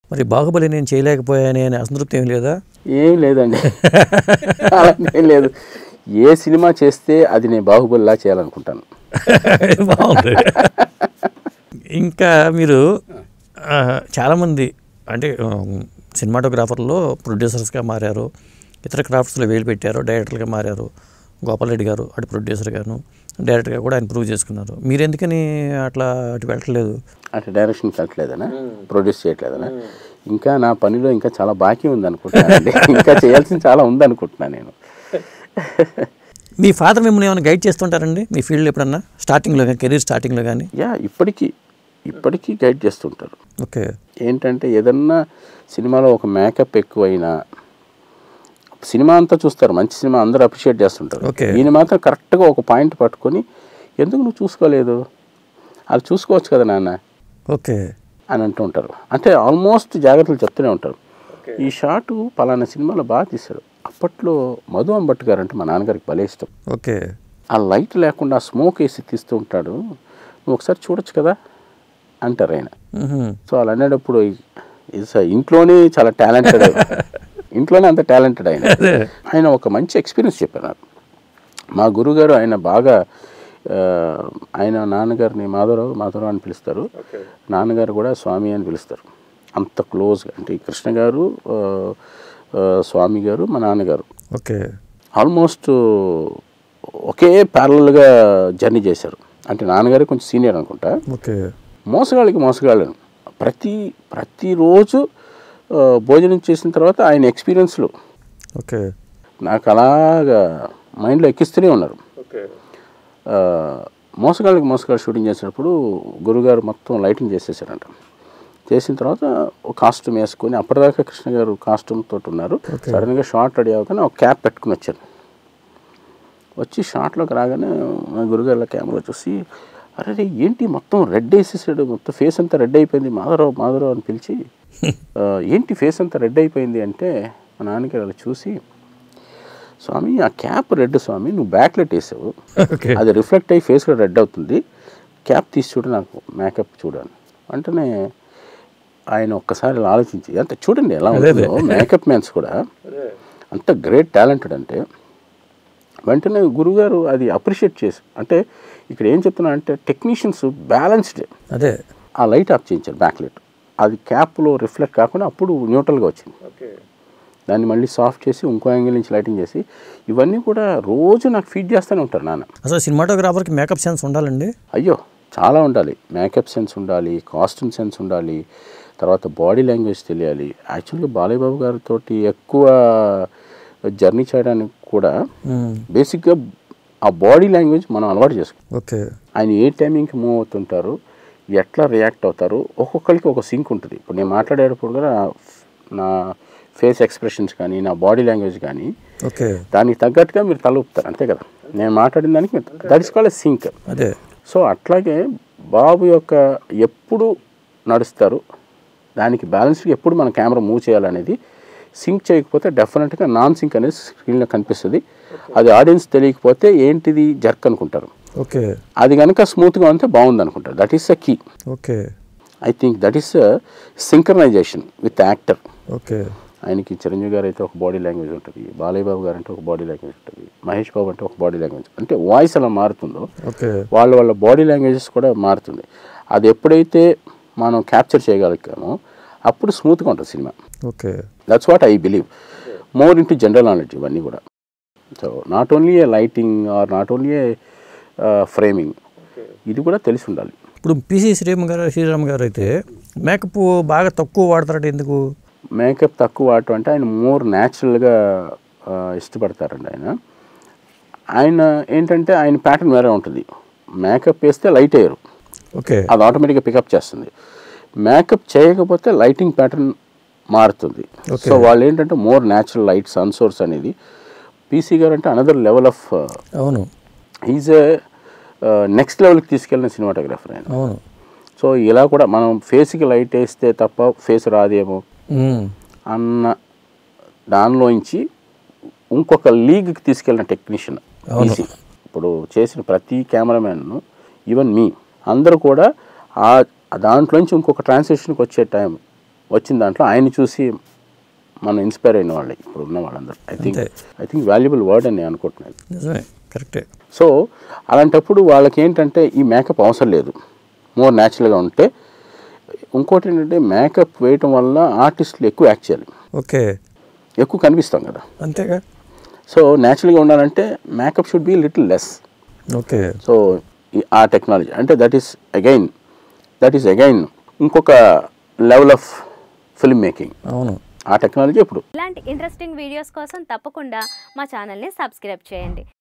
మరి బాహుబలి నేను చేయలేకపోయానే అనే అసంతృప్తి ఏం లేదా ఏం లేదండి అలా ఏం లేదు ఏ సినిమా చేస్తే అది నేను బాహుబలిలా చేయాలనుకుంటాను బాగుంది ఇంకా మీరు ఆ, చాలామంది అంటే సినిమాటోగ్రాఫర్లో ప్రొడ్యూసర్స్గా మారారు ఇతర క్రాఫ్ట్స్లో వేలు పెట్టారు డైరెక్టర్గా మారారు గోపాల్ రెడ్డి గారు అటు ప్రొడ్యూసర్ గాను డైరెక్టర్గా కూడా ఆయన ప్రూవ్ చేసుకున్నారు మీరు ఎందుకని అట్లా అటు వెళ్ళట్లేదు అంటే డైరెక్షన్ కట్టలేదనా ప్రొడ్యూస్ చేయట్లేదనా ఇంకా నా పనిలో ఇంకా చాలా బాకీ ఉంది అనుకుంటున్నానండి ఇంకా చేయాల్సింది చాలా ఉంది అనుకుంటున్నాను నేను మీ ఫాదర్ మిమ్మల్ని ఏమైనా గైడ్ చేస్తుంటారండి మీ ఫీల్డ్ ఎప్పుడన్నా స్టార్టింగ్లో కానీ కెరీర్ స్టార్టింగ్లో కానీ యా ఇప్పటికీ ఇప్పటికీ గైడ్ చేస్తుంటారు ఓకే ఏంటంటే ఏదన్నా సినిమాలో ఒక మేకప్ ఎక్కువైనా సినిమా అంతా చూస్తారు మంచి సినిమా అందరూ అప్రిషియేట్ చేస్తుంటారు Okay. ఈయన మాత్రం కరెక్ట్గా ఒక పాయింట్ పట్టుకొని ఎందుకు నువ్వు చూసుకోలేదు అది చూసుకోవచ్చు కదా నాన్న ఓకే అని అంటూ ఉంటారు అంటే ఆల్మోస్ట్ జాగ్రత్తలు చెప్తూనే ఉంటారు ఈ షాటు పలానా సినిమాలో బాగా తీశాడు అప్పట్లో మధు అంబట్ గారు అంటే మా నాన్నగారికి భలే ఇష్టం ఓకే ఆ లైట్ లేకుండా ఆ స్మోక్ వేసి తీస్తూ ఉంటాడు నువ్వు ఒకసారి చూడొచ్చు కదా అంటారు ఆయన మ్హూ. సో అలా అనేటప్పుడు ఇస్ ఇంట్లోనే చాలా టాలెంటెడ్ ఇంట్లోనే అంత టాలెంటెడ్ ఆయన ఆయన ఒక మంచి ఎక్స్పీరియన్స్ చెప్పారు నాకు మా గురుగారు ఆయన బాగా ఆ, ఆయన నాన్నగారిని మాధవరావు మాధవరావు అని పిలుస్తారు నాన్నగారు కూడా స్వామి అని పిలుస్తారు అంత క్లోజ్గా అంటే ఈ కృష్ణ గారు ఆ, ఆ, స్వామి గారు మా నాన్నగారు ఓకే ఆల్మోస్ట్ ఒకే ప్యారల్గా జర్నీ చేశారు అంటే నాన్నగారే కొంచెం సీనియర్ అనుకుంటా ఓకే మోసగాళ్ళకి మోసగాళ్ళను ప్రతి ప్రతిరోజు ఆ, భోజనం చేసిన తర్వాత ఆయన ఎక్స్పీరియన్స్లు ఓకే నాకు అలాగా మైండ్లో ఎక్కిస్తూనే ఉన్నారు ఆ, మోసగాళ్ళకి మోసగాళ్ళు షూటింగ్ చేసేటప్పుడు గురుగారు మొత్తం లైటింగ్ చేసేసారంట చేసిన తర్వాత ఒక కాస్ట్యూమ్ వేసుకొని అప్పటిదాకా కృష్ణ గారు కాస్ట్యూమ్ తోటి ఉన్నారు సడన్గా షార్ట్ రెడీ అవ్వగానే ఒక క్యాప్ పెట్టుకుని వచ్చారు వచ్చి షార్ట్లోకి రాగానే మా గురుగారుల కెమెరా చూసి అరే రే, ఏంటి మొత్తం రెడ్ వేసేసాడు మొత్తం ఫేస్ అంతా రెడ్ అయిపోయింది మాధవరావు మాధవరావు అని పిలిచి "ఆ, ఏంటి ఫేస్ అంతా రెడ్ అయిపోయింది అంటే మా నాన్నగారు అలా చూసి స్వామి ఆ క్యాప్ రెడ్ స్వామి నువ్వు బ్యాక్లెట్ వేసావు ఓకే అది రిఫ్లెక్ట్ అయ్యి ఫేస్లో రెడ్ అవుతుంది క్యాప్ తీసి చూడు నాకు మేకప్ చూడాలి వెంటనే ఆయన ఒక్కసారి ఇలా ఆలోచించి అంత చూడండి ఎలా ఉంటుందో మేకప్ మ్యాన్స్ కూడా అంత గ్రేట్ టాలెంటెడ్ అంటే వెంటనే గురుగారు అది అప్రిషియేట్ చేసి అంటే ఇక్కడ ఏం చెప్తున్నా అంటే టెక్నీషియన్స్ బ్యాలెన్స్డ్ అదే ఆ లైట్ ఆఫ్ చేయించారు బ్యాక్లైట్ అది క్యాప్లో రిఫ్లెక్ట్ కాకుండా అప్పుడు న్యూట్రల్గా వచ్చింది దాన్ని మళ్ళీ సాఫ్ట్ చేసి ఇంకో యాంగిల్ నుంచి లైటింగ్ చేసి ఇవన్నీ కూడా రోజు నాకు ఫీడ్ చేస్తూనే ఉంటారు నాన్న అసలు సినిమాటోగ్రాఫర్కి మేకప్ సెన్స్ ఉండాలండి అయ్యో చాలా ఉండాలి మేకప్ సెన్స్ ఉండాలి కాస్ట్యూమ్ సెన్స్ ఉండాలి తర్వాత బాడీ లాంగ్వేజ్ తెలియాలి యాక్చువల్గా బాలయ్య బాబు గారితో ఎక్కువ జర్నీ చేయడానికి కూడా మ్మ్. బేసిక్గా ఆ బాడీ లాంగ్వేజ్ మనం అలవాటు చేసుకో ఓకే ఆయన ఏ టైమింగ్కి మూవ్ అవుతుంటారు ఎట్లా రియాక్ట్ అవుతారు ఒక్కొక్కరికి ఒక సింక్ ఉంటుంది ఇప్పుడు నేను మాట్లాడేటప్పుడు కూడా నా- నా ఫేస్ ఎక్స్ప్రెషన్స్ కానీ నా బాడీ లాంగ్వేజ్ కానీ ఓకే దానికి తగ్గట్టుగా మీరు తల ఊపుతారు అంతే కదా నేను మాట్లాడిన దానికి దట్ ఇస్ కాల్డ్ సింక్ అదే సో అట్లాగే బాబు యొక్క ఎప్పుడు నడుస్తారు దానికి బ్యాలెన్స్గా ఎప్పుడు మన కెమెరా మూవ్ చేయాలనేది సింక్ చేయకపోతే డెఫినెట్గా నాన్ సింక్ అనేది స్క్రీన్లో కనిపిస్తుంది అది ఆడియన్స్ తెలియకపోతే ఏంటిది జర్క్ అనుకుంటారు ఓకే అది కనుక స్మూత్గా ఉంటే బాగుంది అనుకుంటారు that is a key okay I think that is synchronization with actor okay ఆయనకి చిరంజీవి గారు అయితే ఒక బాడీ లాంగ్వేజ్ ఉంటుంది బాలయ్య బాబు గారు అంటే ఒక బాడీ లాంగ్వేజ్ ఉంటుంది మహేష్ బాబు అంటే ఒక బాడీ లాంగ్వేజ్ అంటే వాయిస్ ఎలా మారుతుందో ఓకే వాళ్ళ వాళ్ళ బాడీ లాంగ్వేజెస్ కూడా మారుతుంది అది ఎప్పుడైతే మనం క్యాప్చర్ చేయగలుగుతామో అప్పుడు స్మూత్గా ఉంటుంది cinema okay that's what I believe more into general knowledge ఇవన్నీ కూడా so not only a lighting or not only a framing ఇది కూడా తెలిసి ఉండాలి ఇప్పుడు పిసి శ్రీరామ్ గారు శ్రీరామ్ గారు అయితే మేకప్ బాగా తక్కువ వాడతారట ఎందుకు మేకప్ తక్కువ వాడటం అంటే ఆయన మోర్ న్యాచురల్గా ఇష్టపడతారండి ఆయన ఆయన ఏంటంటే ఆయన ప్యాటర్న్ వేరే ఉంటుంది మేకప్ వేస్తే లైట్ అయ్యారు ఓకే అది ఆటోమేటిక్గా పికప్ చేస్తుంది మేకప్ చేయకపోతే లైటింగ్ ప్యాటర్న్ మారుతుంది సో వాళ్ళు ఏంటంటే more natural light sun source అనేది పీసీ గారు అంటే అనదర్ లెవెల్ ఆఫ్ అవును ఈజ్ ఏ నెక్స్ట్ లెవెల్కి తీసుకెళ్ళిన సినిమాటోగ్రఫర్ ఆయన అవును సో ఇలా కూడా మనం ఫేస్కి లైట్ వేస్తే తప్ప ఫేస్ రాదేమో మ్మ్. అన్న దానిలోంచి ఇంకొక లీగ్కి తీసుకెళ్ళిన టెక్నీషియన్ ఈసీ ఇప్పుడు చేసిన ప్రతి కెమెరామెన్ ఈవెన్ మీ అందరూ కూడా ఆ దాంట్లోంచి ఇంకొక ట్రాన్సాక్షన్కి వచ్చే టైం వచ్చిన దాంట్లో ఆయన చూసి మనం ఇన్స్పైర్ అయిన వాళ్ళే ఇప్పుడు ఉన్న వాళ్ళందరూ ఐ థింక్ అంతే. ఐ థింక్ వాల్యుబుల్ వర్డ్ అని నేను అనుకుంటున్నాను నిజమే కరెక్టే సో అలాంటప్పుడు వాళ్ళకి ఏంటంటే ఈ మేకప్ అవసరం లేదు మోర్ న్యాచురల్గా ఉంటే ఇంకోటి ఏంటంటే మేకప్ వేయటం వల్ల ఆర్టిస్టులు ఎక్కువ యాక్ట్ చేయాలి ఓకే ఎక్కువ కనిపిస్తాం కదా అంతేగా సో న్యాచురల్గా ఉండాలంటే makeup should be little less okay so ఈ- ఆ టెక్నాలజీ అంటే that is again that is again ఇంకొక లెవెల్ ఆఫ్ ఫిల్మ్ మేకింగ్ అవును ఆ టెక్నాలజీ ఇప్పుడు ఇలాంటి ఇంట్రెస్టింగ్ వీడియోస్ కోసం తప్పకుండా మా ఛానల్ని సబ్స్క్రైబ్ చేయండి